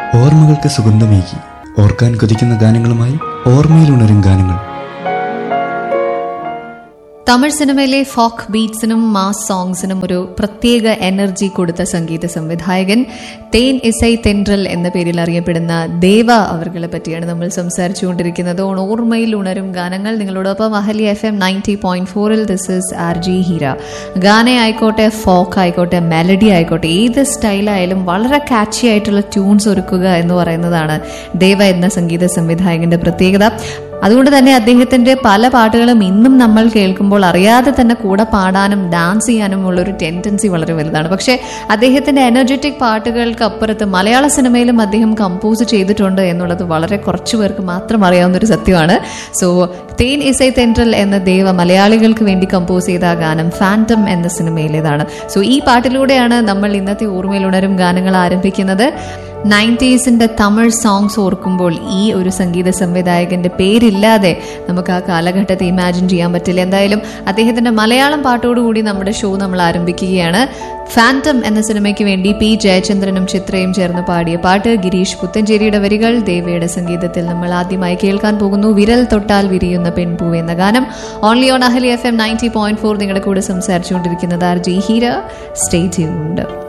ഓർമ്മകൾക്ക് സുഗന്ധമേകി ഓർക്കാൻ കൊതിക്കുന്ന ഗാനങ്ങളുമായി ഓർമ്മയിലുണരും ഗാനങ്ങൾ തമിഴ് സിനിമയിലെ ഫോക്ക് ബീറ്റ്സിനും മാസ് സോങ്സിനും ഒരു പ്രത്യേക എനർജി കൊടുത്ത സംഗീത സംവിധായകൻ തേൻ ഇസൈ തെൻട്രൽ എന്ന പേരിൽ അറിയപ്പെടുന്ന ദേവ അവർകളെ പറ്റിയാണ് നമ്മൾ സംസാരിച്ചുകൊണ്ടിരിക്കുന്നത് ഓൺ ഓർമ്മയിൽ ഉണരും ഗാനങ്ങൾ നിങ്ങളോടൊപ്പം Ahali F M ninety point ഫോറിൽ this is R J Heera ഗാന ആയിക്കോട്ടെ ഫോക്ക് ആയിക്കോട്ടെ മെലഡി ആയിക്കോട്ടെ ഏത് സ്റ്റൈലായാലും വളരെ കാച്ചി ആയിട്ടുള്ള ട്യൂൺസ് ഒരുക്കുക എന്ന് പറയുന്നതാണ് ദേവ എന്ന സംഗീത സംവിധായകന്റെ പ്രത്യേകത അതുകൊണ്ട് തന്നെ അദ്ദേഹത്തിന്റെ പല പാട്ടുകളും ഇന്നും നമ്മൾ കേൾക്കുമ്പോൾ അറിയാതെ തന്നെ കൂടെ പാടാനും ഡാൻസ് ചെയ്യാനും ഉള്ള ഒരു ടെൻഡൻസി വളരെ വലുതാണ് പക്ഷേ അദ്ദേഹത്തിന്റെ എനർജറ്റിക് പാട്ടുകൾക്ക് അപ്പുറത്ത് മലയാള സിനിമയിലും അദ്ദേഹം കമ്പോസ് ചെയ്തിട്ടുണ്ട് എന്നുള്ളത് വളരെ കുറച്ചു പേർക്ക് മാത്രം അറിയാവുന്ന ഒരു സത്യമാണ് സോ തേൻ ഇസൈ തെൻട്രൽ എന്ന ദേവ മലയാളികൾക്ക് വേണ്ടി കമ്പോസ് ചെയ്ത ആ ഗാനം ഫാൻറ്റം എന്ന സിനിമയിലേതാണ് സോ ഈ പാട്ടിലൂടെയാണ് നമ്മൾ ഇന്നത്തെ ഓർമ്മയിലുണരും ഗാനങ്ങൾ ആരംഭിക്കുന്നത് നയൻറ്റീസിന്റെ തമിഴ് സോങ്സ് ഓർക്കുമ്പോൾ ഈ ഒരു സംഗീത സംവിധായകന്റെ പേരില്ലാതെ നമുക്ക് ആ കാലഘട്ടത്തെ ഇമാജിൻ ചെയ്യാൻ പറ്റില്ല എന്തായാലും അദ്ദേഹത്തിന്റെ മലയാളം പാട്ടോടുകൂടി നമ്മുടെ ഷോ നമ്മൾ ആരംഭിക്കുകയാണ് ഫാൻറ്റം എന്ന സിനിമയ്ക്ക് വേണ്ടി പി ജയചന്ദ്രനും ചിത്രയും ചേർന്ന് പാടിയ പാട്ട് ഗിരീഷ് പുത്തഞ്ചേരിയുടെ വരികൾ ദേവയുടെ സംഗീതത്തിൽ നമ്മൾ ആദ്യമായി കേൾക്കാൻ പോകുന്നു വിരൽ തൊട്ടാൽ വിരിയുന്ന പെൺപൂ എന്ന ഗാനം only on Ahali F M ninety point four നിങ്ങളുടെ കൂടെ സംസാരിച്ചുകൊണ്ടിരിക്കുന്നത് R J Heera stay tuned